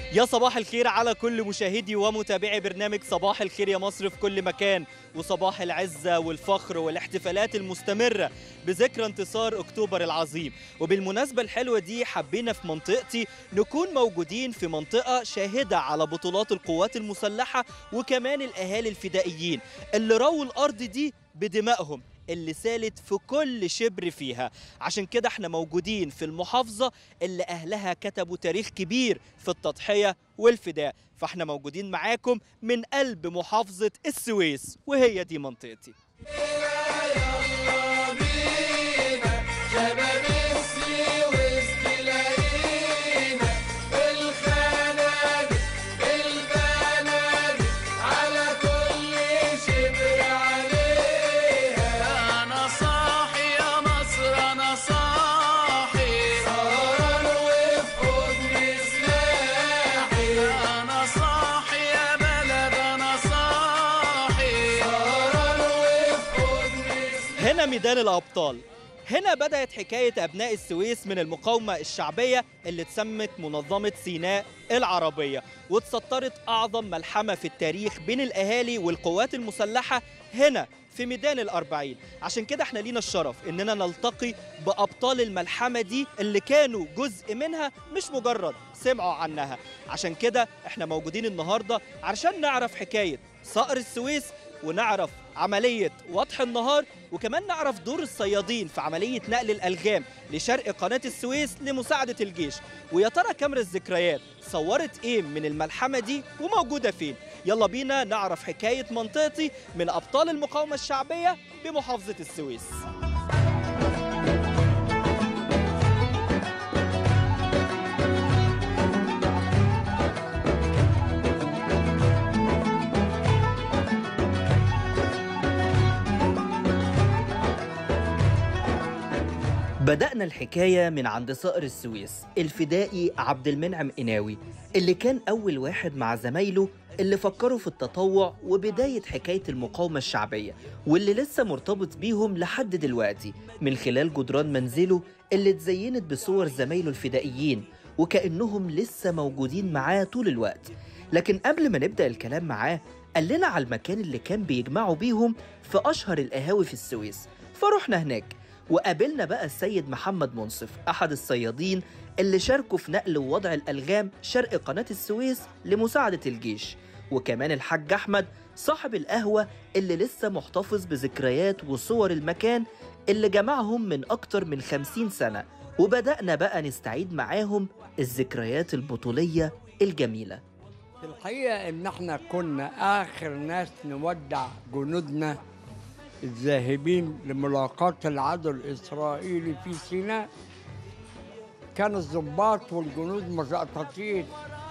يا صباح الخير على كل مشاهدي ومتابعي برنامج صباح الخير يا مصر في كل مكان وصباح العزة والفخر والاحتفالات المستمرة بذكرى انتصار أكتوبر العظيم وبالمناسبة الحلوة دي حبينا في منطقتي نكون موجودين في منطقة شاهدة على بطولات القوات المسلحة وكمان الأهالي الفدائيين اللي رووا الأرض دي بدمائهم اللي سالت في كل شبر فيها عشان كده احنا موجودين في المحافظة اللي أهلها كتبوا تاريخ كبير في التضحية والفداء فاحنا موجودين معاكم من قلب محافظة السويس وهي دي منطقتي أنا صاحي يا مصر أنا صاحي سهران وفي حضن سلاحي أنا صاحي يا بلد أنا صاحي سهران وفي حضن هنا ميدان الأبطال هنا بدأت حكاية أبناء السويس من المقاومة الشعبية اللي اتسمت منظمة سيناء العربية واتسطرت أعظم ملحمة في التاريخ بين الأهالي والقوات المسلحة هنا في ميدان الأربعين عشان كده احنا لينا الشرف إننا نلتقي بأبطال الملحمة دي اللي كانوا جزء منها مش مجرد سمعوا عنها عشان كده احنا موجودين النهاردة علشان نعرف حكاية صقر السويس ونعرف عملية وضح النهار وكمان نعرف دور الصيادين في عملية نقل الألغام لشرق قناة السويس لمساعدة الجيش ويا ترى كاميرا الذكريات صورت إيه من الملحمة دي وموجودة فين يلا بينا نعرف حكاية منطقتي من أبطال المقاومة الشعبية بمحافظة السويس بدأنا الحكاية من عند صقر السويس الفدائي عبد المنعم قناوي اللي كان أول واحد مع زمايله اللي فكروا في التطوع وبداية حكاية المقاومة الشعبية واللي لسه مرتبط بيهم لحد دلوقتي من خلال جدران منزله اللي اتزينت بصور زمايله الفدائيين وكأنهم لسه موجودين معاه طول الوقت لكن قبل ما نبدأ الكلام معاه قال لنا على المكان اللي كان بيجمعوا بيهم في أشهر القهاوي في السويس فرحنا هناك وقابلنا بقى السيد محمد منصف أحد الصيادين اللي شاركوا في نقل ووضع الألغام شرق قناة السويس لمساعدة الجيش وكمان الحاج أحمد صاحب القهوة اللي لسه محتفظ بذكريات وصور المكان اللي جمعهم من أكتر من خمسين سنة وبدأنا بقى نستعيد معاهم الذكريات البطولية الجميلة في الحقيقة إن إحنا كنا آخر ناس نودع جنودنا الذاهبين لملاقاة العدو الإسرائيلي في سيناء كان الضباط والجنود مزقططين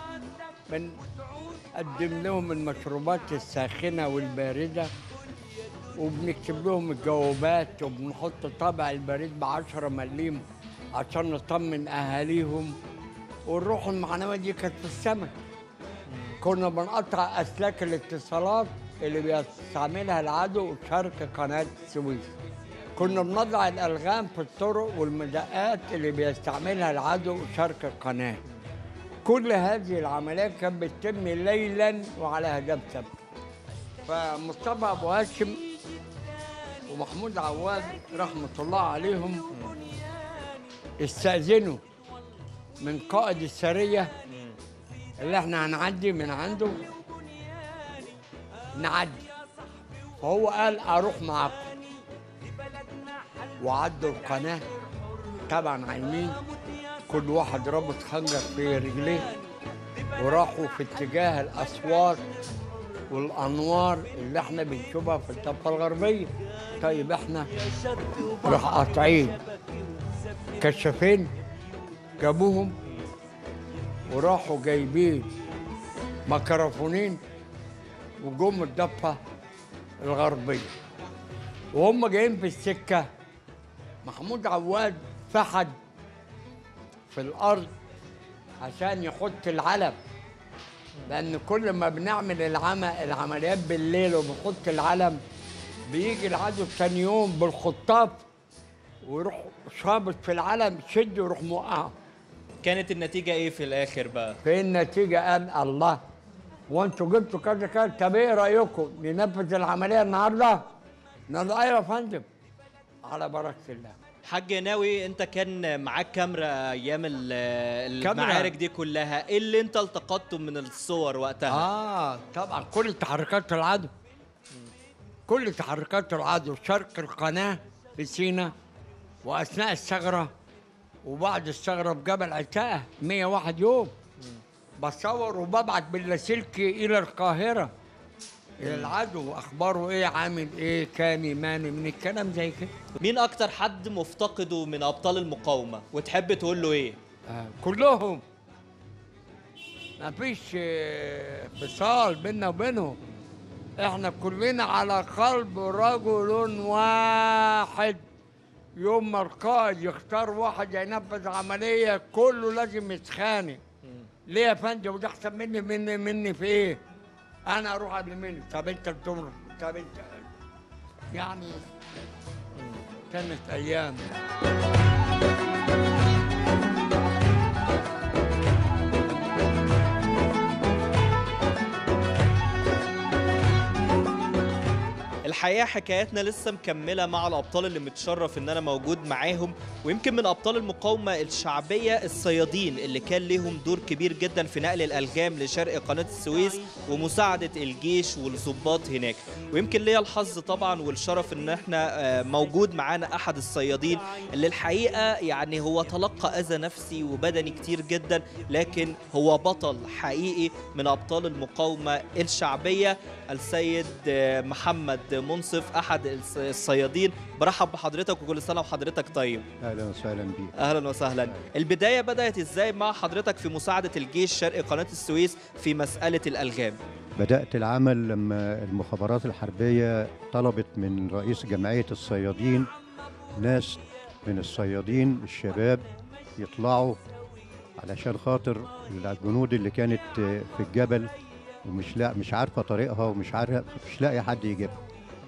بنقدم لهم المشروبات الساخنة والباردة وبنكتب لهم الجوابات وبنحط طابع البريد بعشرة مليم عشان نطمن أهاليهم والروح المعنوية دي كانت في السماء كنا بنقطع اسلاك الاتصالات اللي بيستعملها العدو شرق قناه السويس كنا بنضع الالغام في الطرق والمدقات اللي بيستعملها العدو شرق القناه كل هذه العمليات كانت بتتم ليلا وعلى هدف ثابت فمصطفى ابو هاشم ومحمود عواد رحمه الله عليهم استاذنوا من قائد السريه اللي احنا هنعدي من عنده نعدي فهو قال اروح معاكم وعدوا القناه طبعا على اليمين كل واحد رابط خنجر في رجليه وراحوا في اتجاه الاصوات والانوار اللي احنا بنشوفها في الضفه الغربيه طيب احنا راح قاطعين كشافين جابوهم وراحوا جايبين ميكروفونين وجم الضفه الغربيه وهم جايين في السكه محمود عواد فحد في الارض عشان يحط العلم لان كل ما بنعمل العم... العمليات بالليل وبنحط العلم بيجي العدو تاني يوم بالخطاف ويروح شابط في العلم شد ويروح موقعه كانت النتيجه ايه في الاخر بقى في النتيجة قال الله وانتوا جبتوا كذا كذا طب ايه رأيكم ننفذ العملية النهارده؟ نقول ايوه يا فندم على بركة الله حاج ناوي انت كان معاك كاميرا ايام ال- كاميرا. المعارك دي كلها ايه اللي انت التقطته من الصور وقتها اه طبعا كل تحركات العدو كل تحركات العدو شرق القناة في سينا وأثناء الثغرة وبعد الثغرة في جبل عتاقة 101 يوم بصور وببعت باللاسلكي إلى القاهرة إلى العدو أخباره إيه عامل إيه كامي ماني من الكلام زي كده مين اكتر حد مفتقده من ابطال المقاومه وتحب تقول له ايه آه كلهم ما فيش آه، فصال بيننا وبينهم احنا كلنا على قلب رجل واحد يوم ما القائد يختار واحد ينفذ عملية كله لازم يتخانق ليه يا فندم وده احسن مني مني مني في ايه؟ انا اروح قبل مني طب انت بتمرض طب انت يعني كانت ايام الحقيقه حكاياتنا لسه مكمله مع الابطال اللي متشرف ان انا موجود معاهم ويمكن من ابطال المقاومه الشعبيه الصيادين اللي كان ليهم دور كبير جدا في نقل الالغام لشرق قناه السويس ومساعده الجيش والضباط هناك ويمكن ليا الحظ طبعا والشرف ان احنا آه، موجود معانا احد الصيادين اللي الحقيقه يعني هو تلقى اذى نفسي وبدني كتير جدا لكن هو بطل حقيقي من ابطال المقاومه الشعبيه السيد آه، محمد منصف احد الص- الصيادين برحب بحضرتك وكل سنه وحضرتك طيب اهلا وسهلا بيك اهلا وسهلا البدايه بدات ازاي مع حضرتك في مساعده الجيش شرق قناه السويس في مساله الالغام بدات العمل لما المخابرات الحربيه طلبت من رئيس جمعيه الصيادين ناس من الصيادين الشباب يطلعوا علشان خاطر الجنود اللي كانت في الجبل ومش لا مش عارفه طريقها ومش عارفه مش لاقي حد يجيبها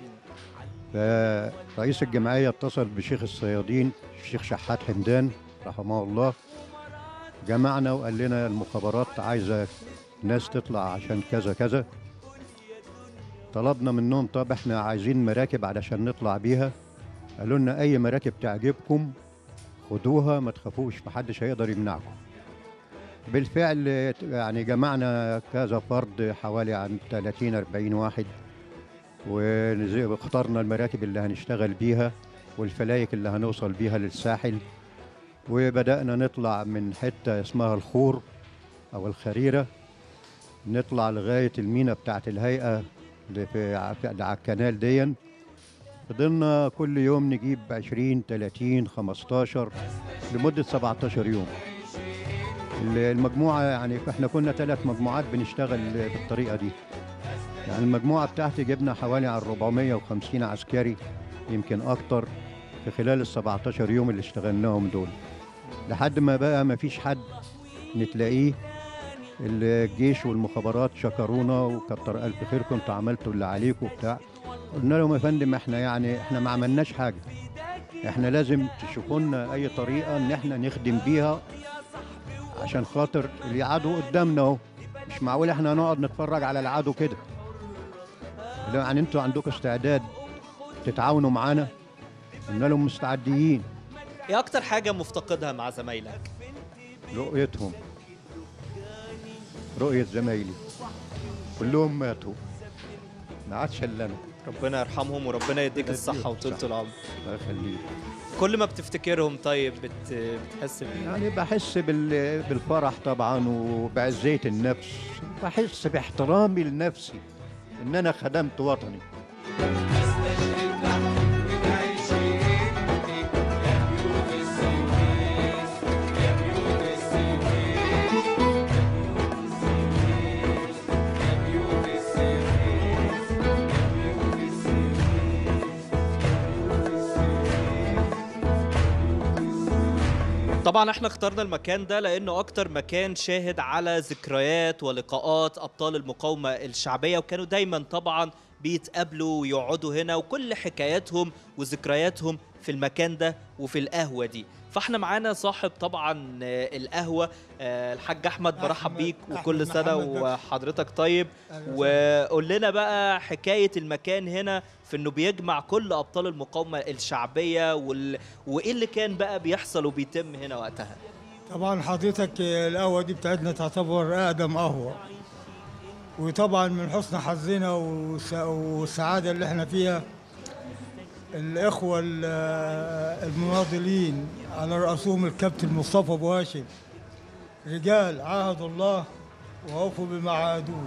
فرئيس الجمعيه اتصل بشيخ الصيادين الشيخ شحات حمدان رحمه الله جمعنا وقال لنا المخابرات عايزه ناس تطلع عشان كذا كذا طلبنا منهم طب احنا عايزين مراكب علشان نطلع بيها قالوا لنا اي مراكب تعجبكم خدوها ما تخافوش محدش هيقدر يمنعكم بالفعل يعني جمعنا كذا فرد حوالي عن 30 40 واحد ونز- واخترنا المراكب اللي هنشتغل بيها والفلايك اللي هنوصل بيها للساحل وبدأنا نطلع من حتة اسمها الخور أو الخريرة نطلع لغاية المينا بتاعت الهيئة اللي في ع- في- على الكنال ديا فضلنا كل يوم نجيب 20 30 15 لمدة 17 يوم ال- المجموعة يعني احنا كنا ثلاث مجموعات بنشتغل بالطريقة دي يعني المجموعة بتاعتي جبنا حوالي على 450 عسكري يمكن أكتر في خلال ال 17 يوم اللي اشتغلناهم دول لحد ما بقى ما فيش حد نتلاقيه الجيش والمخابرات شكرونا وكتر ألف خيركم انتوا عملتوا اللي عليكم وبتاع قلنا لهم يا فندم احنا يعني احنا ما عملناش حاجة احنا لازم تشوفوا لنا أي طريقة إن احنا نخدم بيها عشان خاطر العدو قدامنا اهو مش معقول احنا نقعد نتفرج على العدو كده لا يعني انتوا عندكم استعداد تتعاونوا معانا قلنا لهم مستعدين ايه اكتر حاجه مفتقدها مع زمايلك رؤيتهم رؤية زمايلي كلهم ماتوا ما عادش الا انا ربنا يرحمهم وربنا يديك الصحه وطولة العمر الله يخليك كل ما بتفتكرهم طيب بت... بتحس بايه يعني بحس بال- بالفرح طبعا وبعزية النفس بحس باحترامي لنفسي ان انا خدمت وطني طبعا احنا اخترنا المكان ده لانه اكتر مكان شاهد على ذكريات ولقاءات ابطال المقاومه الشعبيه وكانوا دايما طبعا بيتقابلوا ويقعدوا هنا وكل حكاياتهم وذكرياتهم في المكان ده وفي القهوه دي فاحنا معانا صاحب طبعا آه، القهوه آه، الحاج احمد برحب أحمد- بيك أحمد وكل سنه محمد بكر. وحضرتك طيب أهلا وسهلا. وقول لنا بقى حكايه المكان هنا في انه بيجمع كل ابطال المقاومه الشعبيه وال... وايه اللي كان بقى بيحصل وبيتم هنا وقتها طبعا حضرتك القهوة دي بتاعتنا تعتبر أقدم قهوة وطبعا من حسن حظنا والس- والسعادة اللي احنا فيها الإخوة ال- المناضلين على رأسهم الكابتن مصطفى أبو هاشم رجال عاهدوا الله ووفوا بما عاهدوه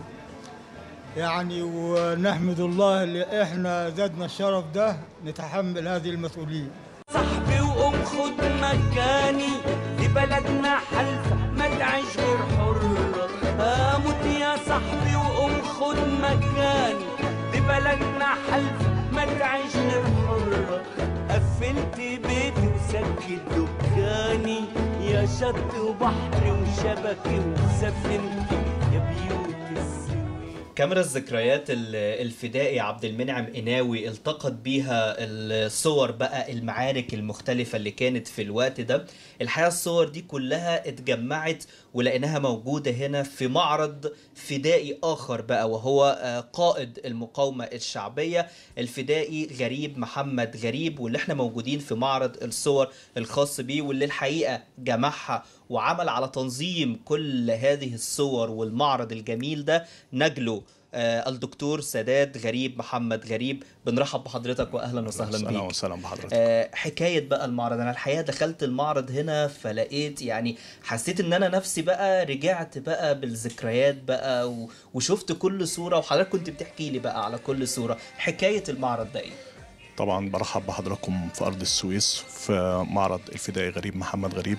يعني ونحمد الله اللي احنا زادنا الشرف ده نتحمل هذه المسؤولية صاحبي وقوم خد مكاني دي بلدنا حلفة ما تعيش غير حرة اموت يا صاحبي وقوم خد مكاني دي بلدنا حلفة ما تعيش غير حرة قفلت بيتي وسكت دكاني يا شط وبحر وشبكي وسفينتي يا بيوت السويس كاميرا الذكريات ال- الفدائي عبد المنعم قناوي التقط بيها الصور بقى المعارك المختلفة اللي كانت في الوقت ده الحقيقة الصور دي كلها اتجمعت ولقيناها موجودة هنا في معرض فدائي آخر بقى وهو آه، قائد المقاومة الشعبية الفدائي غريب محمد غريب واللي احنا موجودين في معرض الصور الخاص بيه واللي الحقيقة جمعها وعمل على تنظيم كل هذه الصور والمعرض الجميل ده نجله آه، الدكتور سداد غريب محمد غريب بنرحب بحضرتك واهلا وسهلا اهلا بيك وسهلا بحضرتك آه، حكايه بقى المعرض انا الحقيقه دخلت المعرض هنا فلقيت يعني حسيت ان انا نفسي بقى رجعت بقى بالذكريات بقى و- وشفت كل صوره وحضرتك كنت بتحكي لي بقى على كل صوره حكايه المعرض ده ايه طبعا برحب بحضراتكم في ارض السويس في معرض الفدائي غريب محمد غريب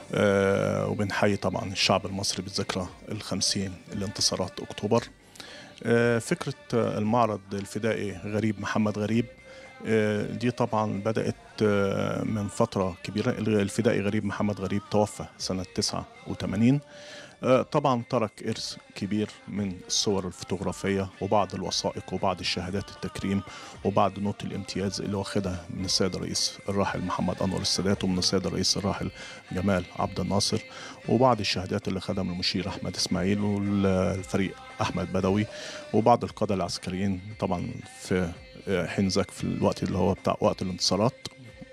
آه وبنحيي طبعا الشعب المصري بالذكرى الخمسين لانتصارات اكتوبر آه فكره آه، المعرض الفدائي غريب محمد غريب آه، دي طبعا بدأت آه، من فترة كبيرة الفدائي غريب محمد غريب توفى سنة 89 آه، طبعا ترك إرث كبير من الصور الفوتوغرافية وبعض الوثائق وبعض الشهادات التكريم وبعض نوت الامتياز اللي واخدها من السيد الرئيس الراحل محمد أنور السادات ومن السيد الرئيس الراحل جمال عبد الناصر وبعض الشهادات اللي خدها من المشير أحمد إسماعيل والفريق أحمد بدوي وبعض القادة العسكريين طبعا في آه، حين ذاك في الوقت اللي هو بتاع وقت الانتصارات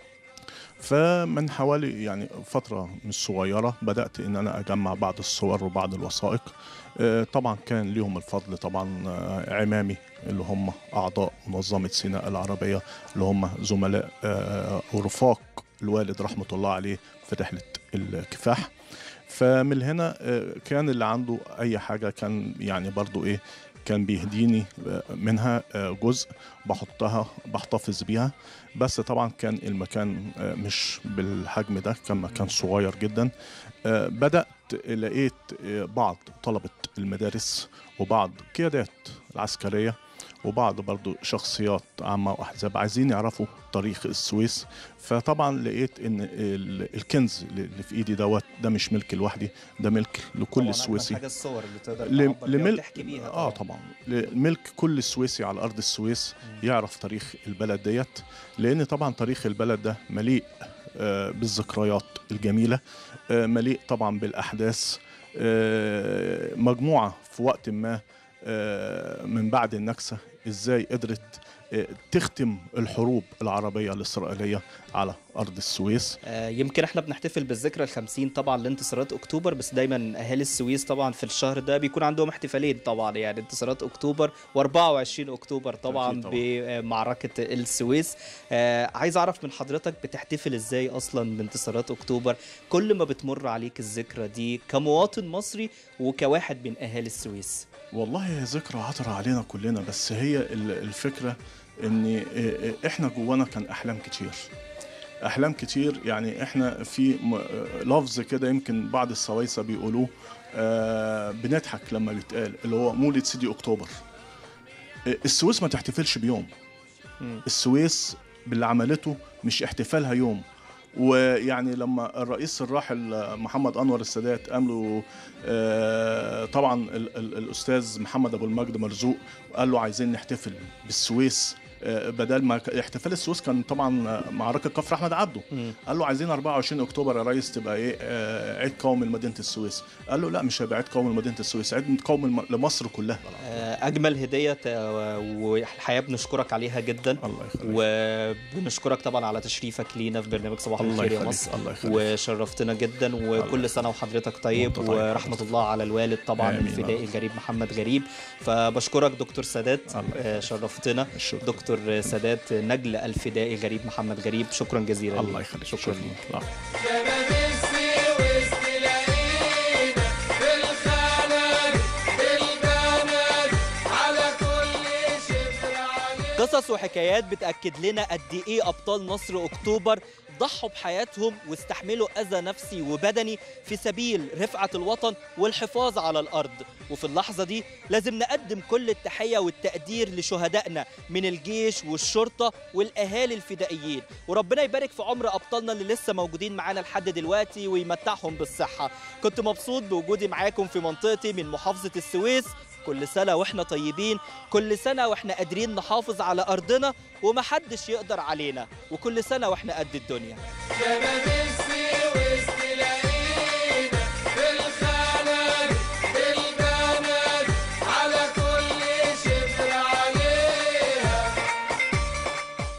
فمن حوالي يعني فترة مش صغيرة بدأت إن أنا أجمع بعض الصور وبعض الوثائق آه، طبعا كان ليهم الفضل طبعا آه، عمامي اللي هم أعضاء منظمة سيناء العربية اللي هم زملاء آه، ورفاق الوالد رحمة الله عليه في رحلة الكفاح فمن هنا آه، كان اللي عنده أي حاجة كان يعني برضو إيه كان بيهديني آه، منها آه، جزء بحطها بحتفظ بيها بس طبعا كان المكان آه، مش بالحجم ده كان مكان صغير جدا آه، بدأت لقيت آه، بعض طلبة المدارس وبعض قيادات العسكرية وبعض برضو شخصيات عامة وأحزاب عايزين يعرفوا تاريخ السويس فطبعا لقيت ان ال- الكنز اللي في ايدي دوت ده مش ملك لوحدي ده ملك لكل السويسي حاجه الصور اللي تقدر ل- تعبر بيها لملك وتحكي بيها اه طبعا لملك كل سويسي على ارض السويس يعرف تاريخ البلد ديت لان طبعا تاريخ البلد ده مليء آه بالذكريات الجميله آه مليء طبعا بالاحداث آه مجموعه في وقت ما آه من بعد النكسه ازاي قدرت آه، تختم الحروب العربيه الاسرائيليه على ارض السويس آه، يمكن احنا بنحتفل بالذكرى الخمسين طبعا لانتصارات اكتوبر بس دايما اهالي السويس طبعا في الشهر ده بيكون عندهم احتفالين طبعا يعني انتصارات اكتوبر و24 اكتوبر طبعا أكيد طبعاً. بمعركه السويس آه، عايز اعرف من حضرتك بتحتفل ازاي اصلا بانتصارات اكتوبر كل ما بتمر عليك الذكرى دي كمواطن مصري وكواحد من اهالي السويس والله هي ذكرى عطرة علينا كلنا بس هي ال- الفكرة ان إيه- احنا جوانا كان احلام كتير احلام كتير يعني احنا في م- لفظ كده يمكن بعض السويسة بيقولوه آه بنضحك لما بيتقال اللي هو مولد سيدي اكتوبر آه، السويس ما تحتفلش بيوم مم. السويس باللي عملته مش احتفالها يوم ويعني لما الرئيس الراحل محمد انور السادات قام له آه، طبعا ال- ال- الاستاذ محمد ابو المجد مرزوق قال له عايزين نحتفل بالسويس آه، بدل ما ك- احتفال السويس كان طبعا آه، معركه كفر احمد عبده مم. قال له عايزين 24 اكتوبر يا ريس تبقى ايه آه، عيد قومي لمدينه السويس قال له لا مش هيبقى عيد قومي لمدينه السويس عيد قومي لم- لمصر كلها آه، اجمل هديه ت- والحقيقه بنشكرك عليها جدا الله يخليك وبنشكرك طبعا على تشريفك لينا في برنامج صباح الله الخير يا يخليك مصر الله يخليك وشرفتنا جدا وكل الله سنه وحضرتك طيب وأنت طيب ورحمه حضرتك. الله على الوالد طبعا آمين. الفدائي الجريب محمد غريب فبشكرك دكتور سادات الله آه، يخليك. شرفتنا الشكر دكتور سادات نجل الفدائي غريب محمد غريب شكرا جزيلا الله ليك. يخليك شكرا ليك العفو. شباب السويس تلاقينا في الخنادق في البنادق على كل شبر علينا قصص وحكايات بتأكد لنا قد إيه أبطال نصر أكتوبر ضحوا بحياتهم واستحملوا أذى نفسي وبدني في سبيل رفعة الوطن والحفاظ على الأرض وفي اللحظة دي لازم نقدم كل التحية والتقدير لشهدائنا من الجيش والشرطة والأهالي الفدائيين وربنا يبارك في عمر أبطالنا اللي لسه موجودين معانا لحد دلوقتي ويمتعهم بالصحة كنت مبسوط بوجودي معاكم في منطقتي من محافظة السويس كل سنة واحنا طيبين كل سنة واحنا قادرين نحافظ على أرضنا ومحدش يقدر علينا وكل سنة واحنا قد الدنيا شباب السويس